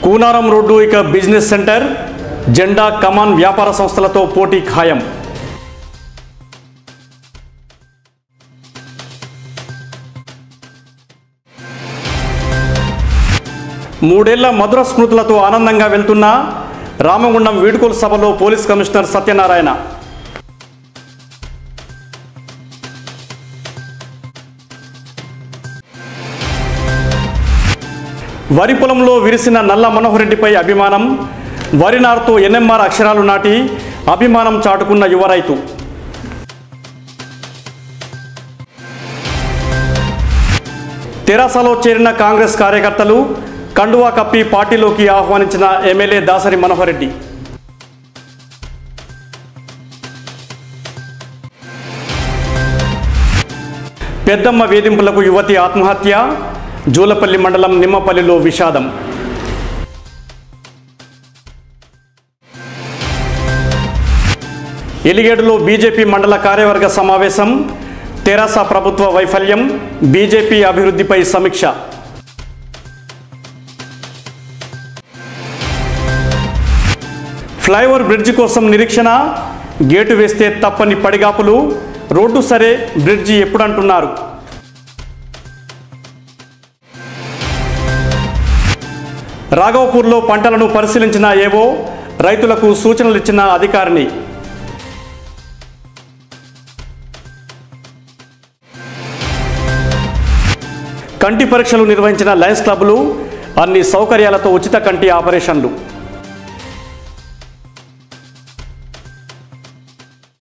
Koonaram road ఇక business centre జెండా కమాన్ వ్యాపార సంస్థలతో పోటీ ఖాయం మూడేళ్ల మధుర స్మృతులతో ఆనందంగా వెళ్తున్న రామగుండం వీడుకోలు సభలో పోలీస్ కమిషనర్ సత్యనారాయణ వరి పొలంలో విరిసిన నల్ల మనోహర్ రెడ్డిపై అభిమానం వరి నారుతో ఎన్ఎంఆర్ అక్షరాలు నాటి అభిమానం చాటుకున్న యువ రైతు తెరాసలో చేరిన కాంగ్రెస్ కార్యకర్తలు కండువా కప్పి పార్టీలోకి ఆహ్వానించిన ఎమ్మెల్యే దాసరి మనోహర్ రెడ్డి పెద్దమ్మ వేధింపులకు యువతి ఆత్మహత్య జూలపల్లి మండలం నిమ్మపల్లిలో విషాదం ఎలిగేడులో బీజేపీ మండల కార్యవర్గ సమావేశం తెరాస ప్రభుత్వ వైఫల్యం బీజేపీ అభివృద్ధిపై సమీక్ష ఫ్లైఓవర్ బ్రిడ్జి కోసం నిరీక్షణ గేటు వేస్తే తప్పని పడిగాపులు రోడ్డు సరే బ్రిడ్జి ఎప్పుడంటున్నారు రాఘవపూర్లో పంటలను పరిశీలించిన ఏవో రైతులకు సూచనలు ఇచ్చిన అధికారిని కంటి పరీక్షలు నిర్వహించిన లయన్స్ క్లబ్లు అన్ని సౌకర్యాలతో ఉచిత కంటి ఆపరేషన్లు